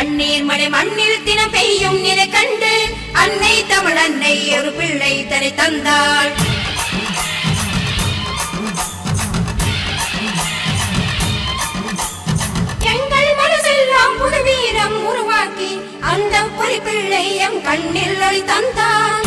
கண்ணீர் மழை மண்ணில் தினம் பெய்யும் நிலை கண்டு அன்னை தமிழ் அன்னை ஒரு பிள்ளை தனை தந்தாள் எங்கள் மனசெல்லாம் புது வீரம் உருவாக்கி அந்த பொறி பிள்ளை எம் கண்ணில் ஒளி தந்தான்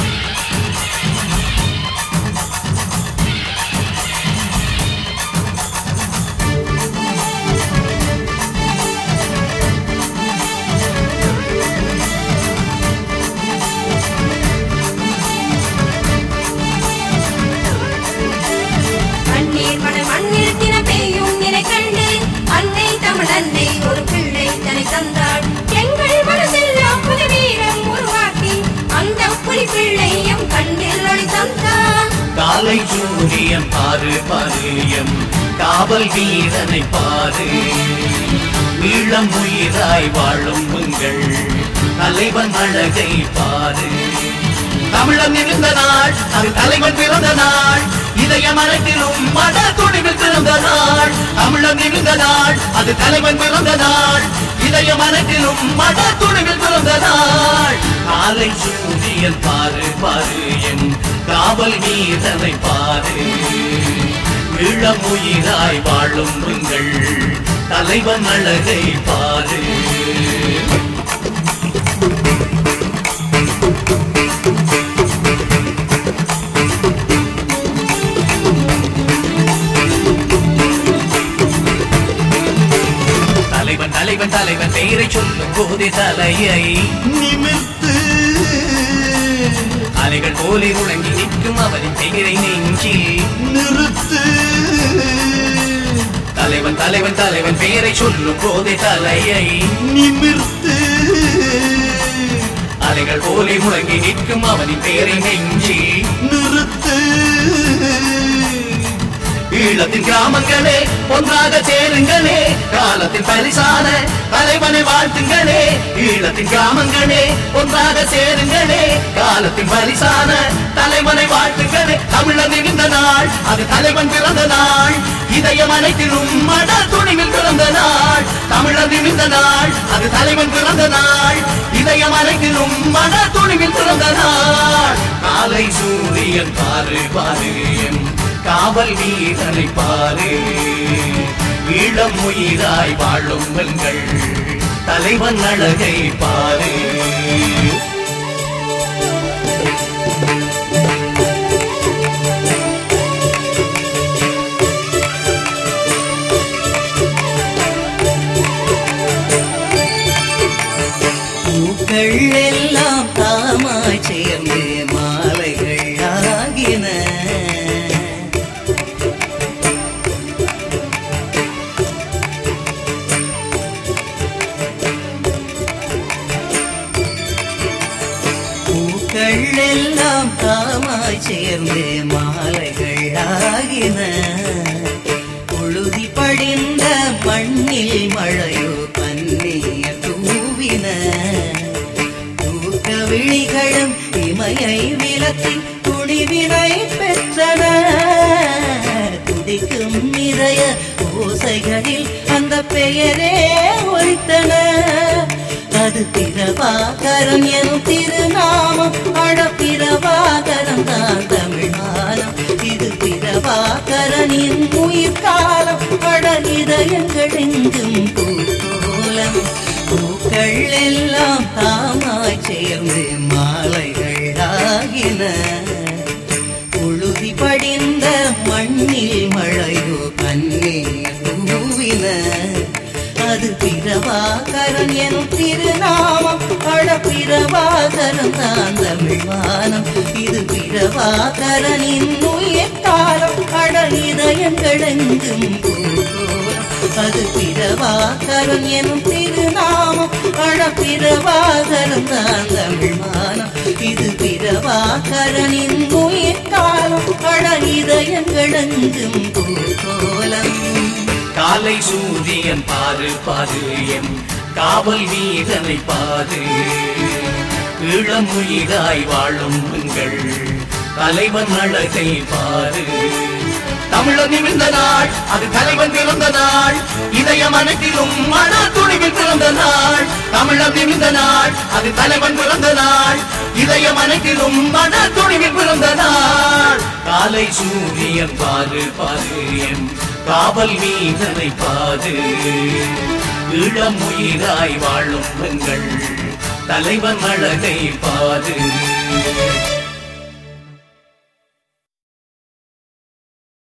கண்ணீர் மழை மண்ணில் தினம் பெய்யும் நிலை கண்டு அன்னை தமிழ் அன்னை ஒரு பிள்ளை தனை தந்தாள் எங்கள் மனசெல்லாம் புது வீரம் உருவாக்கி அந்த புலி பிள்ளை எம் கண்ணில் ஒளி தந்தான் காலை சூரியன் பாரு பாரு எம் காவல் வீரனை பாரு இளம் உயிராய் வாழும் உங்கள் தலைவன் அழகை பாரு தமிழன் இருந்த நாள் அது தலைவன் பிறந்த நாள் இதய மரத்திலும் மத துணிவில் பிறந்த நாள் தமிழன் இருந்த நாள் அது தலைவன் பிறந்த நாள் இதய மரத்திலும் மத துணிவில் பிறந்த நாள் காலை சூரியன் பாரு பாரு என் காவல் வீரனை பாரு இளம் உயிராய் வாழும் உங்கள் தலைவன் அழகை பாரு தலைவன் தலைவன் தலைவன் பெயரை சொல்லும் போதே தலையை நிமிர்த்து அலைகள் போலே முழங்கி நிற்கும் அவரின் பெயரை நெஞ்சில் நிறுத்து தலைவன் தலைவன் தலைவன் பெயரை சொல்லும் போதே தலையை நிமிர்த்து அலைகள் போலே முழங்கி நிற்கும் அவனின் பெயரை நெஞ்சில் நிறுத்து ஈழத்தின் கிராமங்களே ஒன்றாக சேருங்களே காலத்தின் பரிசான தலைவனை வாழ்த்துங்களே ஈழத்தின் கிராமங்களே ஒன்றாக சேருங்களே காலத்தின் பரிசான தலைவனை வாழ்த்துங்களே தமிழன் இருந்த நாள் அது தலைவன் பிறந்த நாள் இதயம் அனைத்திலும் மட துணிவில் பிறந்த நாள் தமிழன் இருந்த நாள் அது தலைவன் பிறந்த நாள் இதயம் அனைத்திலும் மட துணிவில் பிறந்த நாள் காலை சூரியன் பாரு பாரு என் காவல் வீரனை பாரு இளம் உயிராய் வாழும் எங்கள் தலைவன் அழகை பாரு பூக்கள் எல்லாம் தாமாய் சேர்ந்து மாலைகள் ஆகின பூக்கள் எல்லாம் தாமாய் சேர்ந்து மாலைகள் ஆகின பொழுதி படிந்த மண்ணில் மழையோ பன்னீர் தூவின தூக்க விழிகளும் இமையை விலக்கி துணிவினை பெற்றன துடிக்கும் நிறைய ஓசைகளில் அந்த பெயரே ஒலித்தன அது பிரபாகரம் எனும் திருநாமம் அட பிரபாகரம் தான் தமிழ் மானம் இது பிரபாகரனின் உயிர் காலம் அட இதயங்கள் எங்கும் பூக்கோலம் பூக்கள் எல்லாம் தாமாய் சேர்ந்து மாலைகள் ஆகின உழுதி படிந்த மண்ணில் மழையோ கண்ணீர் தூவின அது பிரபாகரன் எனும் திருநாமம் அட பிரபாகரன் தான் தமிழ் வானம் இது பிரபாகரனின் உயிர் காலம் அட இதயங்கள் எங்கும் பூகோலம் அது பிரபாகரன் எனும் திருநாமம் அட பிரபாகரன் தான் தமிழ் வானம் இது பிரபாகரனின் உயிர் காலம் அட இதயங்கள் எங்கும் பூகோலம் காலை சூரியன் பாரு பாரு என் காவல் வீரனை பாரு இளம் உயிராய் வாழும் உங்கள் தலைவன் அழகை பாரு தமிழன் நிமிர்ந்த நாள் அது தலைவன் பிறந்த நாள் இதயம் அனைத்திலும் மன துணிவில் பிறந்த நாள் தமிழர் நிமிந்த நாள் அது தலைவன் பிறந்த நாள் இதயம் அனைத்திலும் மன துணிவில் பிறந்த நாள் காலை சூரியன் பாரு பாரு என் காவல் மீதனை பாரு இளம் உயிராய் வாழும் எங்கள் தலைவன் அழகை பாரு